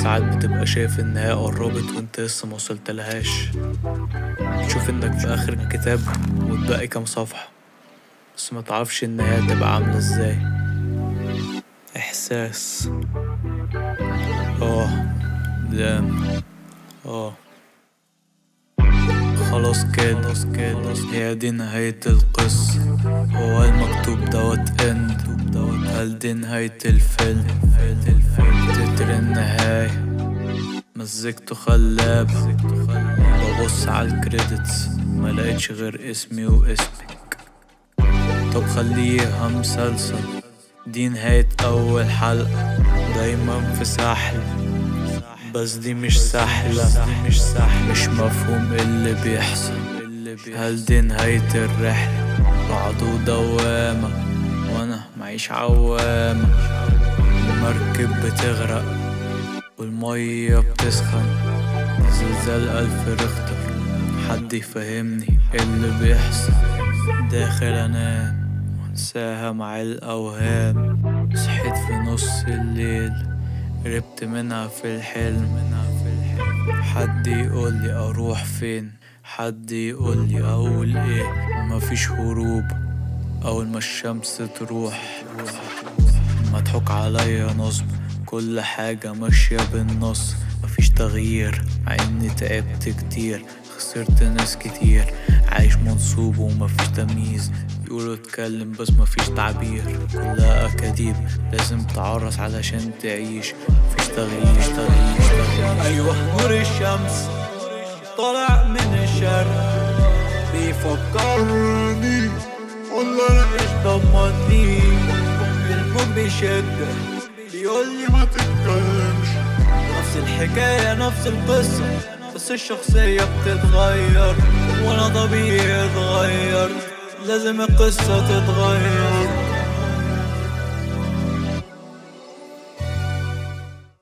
ساعات بتبقى شايف النهاية قربت وانت لسه موصلتلهاش تشوف انك في اخر الكتاب وتبقي كام صفحة بس ما تعرفش النهاية تبقى عاملة ازاي احساس اه دام اه خلاص كده هي دي نهاية القصة هو المكتوب دوت اند هل دي نهاية الفيلم تتر النهاية مزجته خلابة ببص على الكريدتس ملقتش غير اسمي واسمك طب خليها مسلسل دي نهاية أول حلقة دايما في سحلة بس دي مش سهلة مش سهلة مش مفهوم اللي بيحصل هل دي نهاية الرحلة رعد ودوامة وأنا معيش عوامة المركب بتغرق والمية بتسخن زلزال ألف ريختر حد يفهمني إيه اللي بيحصل داخل أنام وانساها مع الأوهام صحيت في نص الليل قربت منها في الحلم حد يقولي اروح فين حد يقولي اقول ايه مفيش هروب اول ما الشمس تروح مضحوك عليا نصب كل حاجة ماشية بالنص مفيش تغيير مع اني تعبت كتير خسرت ناس كتير عايش منصوب ومفيش تمييز يقولوا اتكلم بس مفيش تعبير كلها أكاذيب لازم تعرس علشان تعيش مفيش تغيير تغيير تغيير أيوة نور الشمس طالع من الشرق بيفكرني والله أنا إيش ضمني الموت بيشد بيقولي ما تتكلمش نفس الحكاية نفس القصة بس الشخصية بتتغير وأنا طبيعي اتغير لازم القصة تتغير